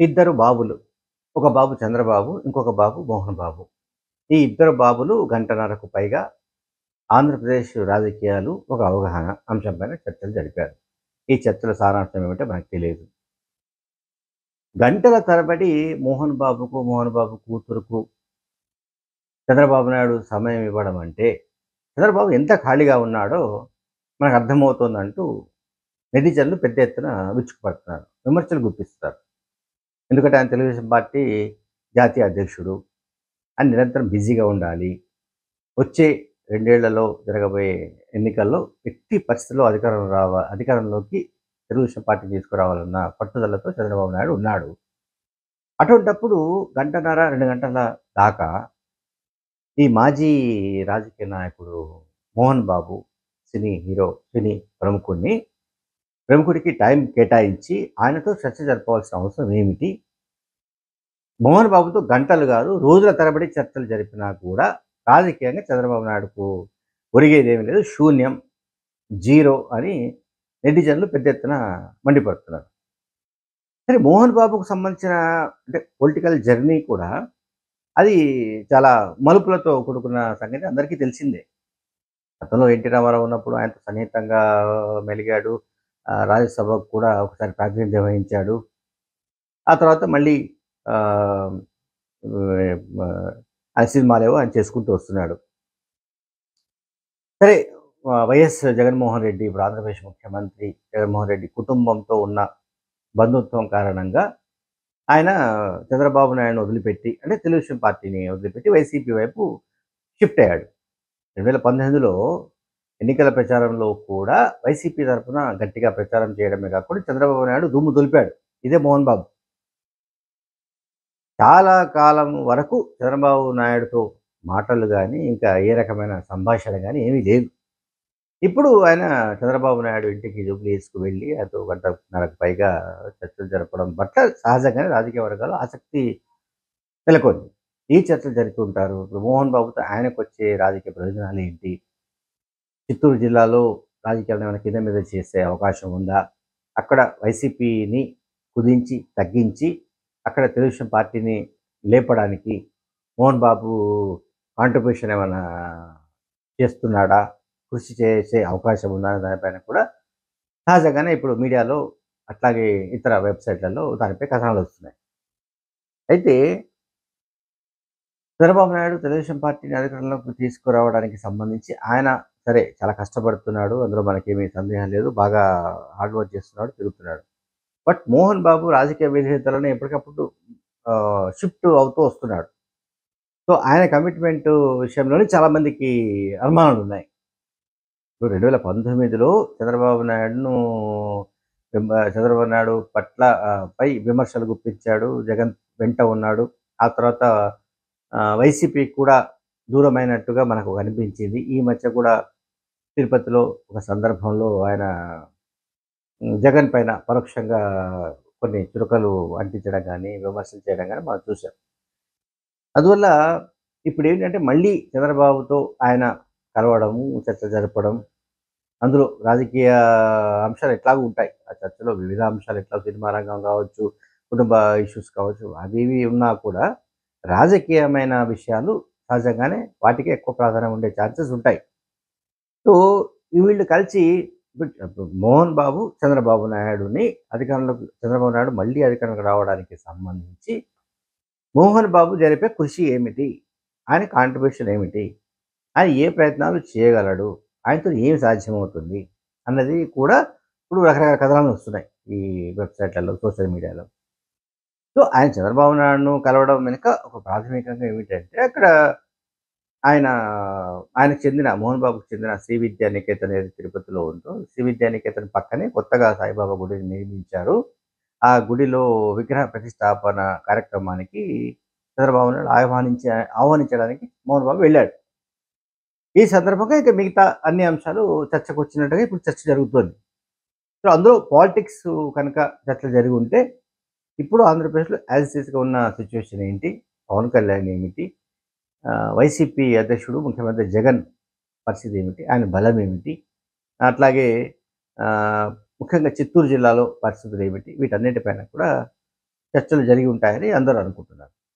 ఇద్దరు బాబులు ఒక బాబు చంద్రబాబు ఇంకొక బాబు మోహన్ బాబు ఈ ఇద్దరు బాబులు గంటన్నరకు పైగా ఆంధ్రప్రదేశ్ రాజకీయాలు ఒక అవగాహన అంశంపైన చర్చలు జరిపారు ఈ చర్చల సారాంశం ఏమిటో మనకు తెలియదు గంటల తరబడి మోహన్ బాబుకు మోహన్ బాబు కూతురుకు చంద్రబాబు నాయుడు సమయం ఇవ్వడం అంటే చంద్రబాబు ఎంత ఖాళీగా ఉన్నాడో మనకు అర్థమవుతోందంటూ నెటిజన్లు పెద్ద ఎత్తున విచ్చుకుపడుతున్నారు విమర్శలు గుప్పిస్తారు ఎందుకంటే ఆయన తెలుగుదేశం పార్టీ జాతీయ అధ్యక్షుడు ఆయన నిరంతరం బిజీగా ఉండాలి వచ్చే రెండేళ్లలో జరగబోయే ఎన్నికల్లో ఎట్టి పరిస్థితుల్లో అధికారం రావ అధికారంలోకి తెలుగుదేశం పార్టీ తీసుకురావాలన్న పట్టుదలతో చంద్రబాబు నాయుడు ఉన్నాడు అటువంటప్పుడు గంటన్నర రెండు గంటల దాకా ఈ మాజీ రాజకీయ నాయకుడు Mohan Babu cine hero cine ప్రముఖుడిని ప్రముఖుడికి టైం కేటాయించి ఆయనతో చర్చ జరపవలసిన అవసరం ఏమిటి మోహన్ బాబుతో గంటలు కాదు రోజుల తరబడి చర్చలు జరిపినా కూడా రాజకీయంగా చంద్రబాబు నాయుడుకు ఒరిగేది ఏమీ లేదు శూన్యం జీరో అని నెటిజన్లు పెద్ద ఎత్తున మండిపడుతున్నారు సరే మోహన్ బాబుకు సంబంధించిన అంటే పొలిటికల్ జర్నీ కూడా అది చాలా మలుపులతో కూడుకున్న సంగతి అందరికీ తెలిసిందే గతంలో ఎన్టీ రామారావు ఉన్నప్పుడు ఆయనతో సన్నిహితంగా మెలిగాడు ఆ, రాజ్యసభకు కూడా ఒకసారి ప్రాతినిధ్యం వహించాడు ఆ తర్వాత మళ్ళీ ఆ, ఆ, ఆయన సినిమాలేవో ఆయన చేసుకుంటూ వస్తున్నాడు సరే ఆ, వైఎస్ జగన్మోహన్ రెడ్డి ఇప్పుడు ఆంధ్రప్రదేశ్ ముఖ్యమంత్రి జగన్మోహన్ రెడ్డి కుటుంబంతో ఉన్న బంధుత్వం కారణంగా ఆయన చంద్రబాబు నాయుడుని వదిలిపెట్టి అంటే తెలుగుదేశం పార్టీని వదిలిపెట్టి వైసీపీ వైపు షిఫ్ట్ అయ్యాడు రెండు వేల పంతొమ్మిదిలో ఎన్నికల ప్రచారంలో కూడా వైసీపీ తరఫున గట్టిగా ప్రచారం చేయడమే కాకుండా చంద్రబాబు నాయుడు దుమ్ము దులిపాడు ఇదే మోహన్ బాబు చాలా కాలం వరకు చంద్రబాబు నాయుడుతో మాటలు కానీ ఇంకా ఏ రకమైన సంభాషణ కానీ ఏమీ లేదు ఇప్పుడు ఆయన చంద్రబాబు నాయుడు ఇంటికి జూబ్లీస్కు వెళ్ళి అటు గంటన్నరకు పైగా చర్చలు జరపడం పట్ల సహజంగానే రాజకీయ వర్గాలు ఆసక్తి నెలకొంది ఈ చర్చలు జరుపుతుంటారు ఇప్పుడు మోహన్ బాబుతో ఆయనకు వచ్చే రాజకీయ ప్రయోజనాలు ఏంటి చిత్తూరు జిల్లాలో రాజకీయాలను ఏమైనా కింద మీద చేసే అవకాశం ఉందా అక్కడ వైసీపీని కుదించి తగ్గించి అక్కడ తెలుగుదేశం పార్టీని లేపడానికి మోహన్ బాబు కాంట్రిబ్యూషన్ ఏమైనా చేస్తున్నాడా కృషి చేసే అవకాశం ఉందా అనే దానిపైన కూడా సహజంగానే ఇప్పుడు మీడియాలో అట్లాగే ఇతర వెబ్సైట్లలో దానిపై కథనాలు వస్తున్నాయి అయితే చంద్రబాబు నాయుడు తెలుగుదేశం పార్టీని అధికారంలోకి తీసుకురావడానికి సంబంధించి ఆయన సరే చాలా కష్టపడుతున్నాడు అందులో మనకేమీ సందేహం లేదు బాగా హార్డ్ వర్క్ చేస్తున్నాడు తిరుగుతున్నాడు బట్ మోహన్ బాబు రాజకీయ విధేయతలను ఎప్పటికప్పుడు షిఫ్ట్ అవుతూ వస్తున్నాడు సో ఆయన కమిట్మెంట్ విషయంలోనే చాలామందికి అనుమానాలు ఉన్నాయి ఇప్పుడు రెండు వేల పంతొమ్మిదిలో చంద్రబాబు నాయుడును విమ- చంద్రబాబు నాయుడు పట్ల ఆ, పై విమర్శలు గుప్పించాడు జగన్ వెంట ఉన్నాడు ఆ తర్వాత ఆ, వైసీపీ కూడా దూరమైనట్టుగా మనకు కనిపించింది ఈ మధ్య కూడా తిరుపతిలో ఒక సందర్భంలో ఆయన ఉమ్, జగన్ పైన పరోక్షంగా కొన్ని చురకలు అంటించడం కానీ విమర్శలు చేయడం కానీ మనం చూసాం అందువల్ల ఇప్పుడు ఏంటంటే మళ్ళీ చంద్రబాబుతో ఆయన కలవడము చర్చ జరపడం అందులో రాజకీయ అంశాలు ఎట్లాగూ ఉంటాయి ఆ చర్చలో వివిధ అంశాలు ఎట్లా సినిమా రంగం కావచ్చు కుటుంబ ఇష్యూస్ కావచ్చు అవి ఇవి ఉన్నా కూడా రాజకీయమైన విషయాలు సహజంగానే వాటికి ఎక్కువ ప్రాధాన్యం ఉండే ఛాన్సెస్ ఉంటాయి సో ఈ వీళ్ళు కలిసి ఇప్పుడు ఇప్పుడు మోహన్ బాబు చంద్రబాబు నాయుడుని అధికారంలోకి చంద్రబాబు నాయుడు మళ్ళీ అధికారంలోకి రావడానికి సంబంధించి మోహన్ బాబు జరిపే కృషి ఏమిటి ఆయన కాంట్రిబ్యూషన్ ఏమిటి ఆయన ఏ ప్రయత్నాలు చేయగలడు ఆయనతో ఏం సాధ్యమవుతుంది అన్నది కూడా ఇప్పుడు రకరకాల కథనాలు వస్తున్నాయి ఈ వెబ్సైట్లలో సోషల్ మీడియాలో సో ఆయన చంద్రబాబు నాయుడును కలవడం వెనుక ఒక ప్రాథమికంగా ఏమిటంటే అక్కడ ఆయన ఆయనకు చెందిన మోహన్ బాబుకు చెందిన శ్రీ విద్యా నికేతన్ ఏది తిరుపతిలో ఉందో శ్రీ విద్యా నికేతన్ పక్కనే కొత్తగా సాయిబాబా గుడిని నిర్మించారు ఆ గుడిలో విగ్రహ ప్రతిష్టాపన కార్యక్రమానికి చంద్రబాబు నాయుడు ఆహ్వానించి ఆహ్వానించడానికి మోహన్ బాబు వెళ్ళాడు ఈ సందర్భంగా ఇక మిగతా అన్ని అంశాలు చర్చకు వచ్చినట్టుగా ఇప్పుడు చర్చ జరుగుతోంది సో అందులో పాలిటిక్స్ కనుక చర్చ జరిగి ఉంటే ఇప్పుడు ఆంధ్రప్రదేశ్లో యాజ్ గా ఉన్న సిచ్యువేషన్ ఏంటి పవన్ కళ్యాణ్ ఏమిటి ఆ, వైసీపీ అధ్యక్షుడు ముఖ్యమంత్రి జగన్ పరిస్థితి ఏమిటి ఆయన బలం ఏమిటి అట్లాగే ఆ, ముఖ్యంగా చిత్తూరు జిల్లాలో పరిస్థితులు ఏమిటి వీటన్నిటిపైన కూడా చర్చలు జరిగి ఉంటాయని అందరూ అనుకుంటున్నారు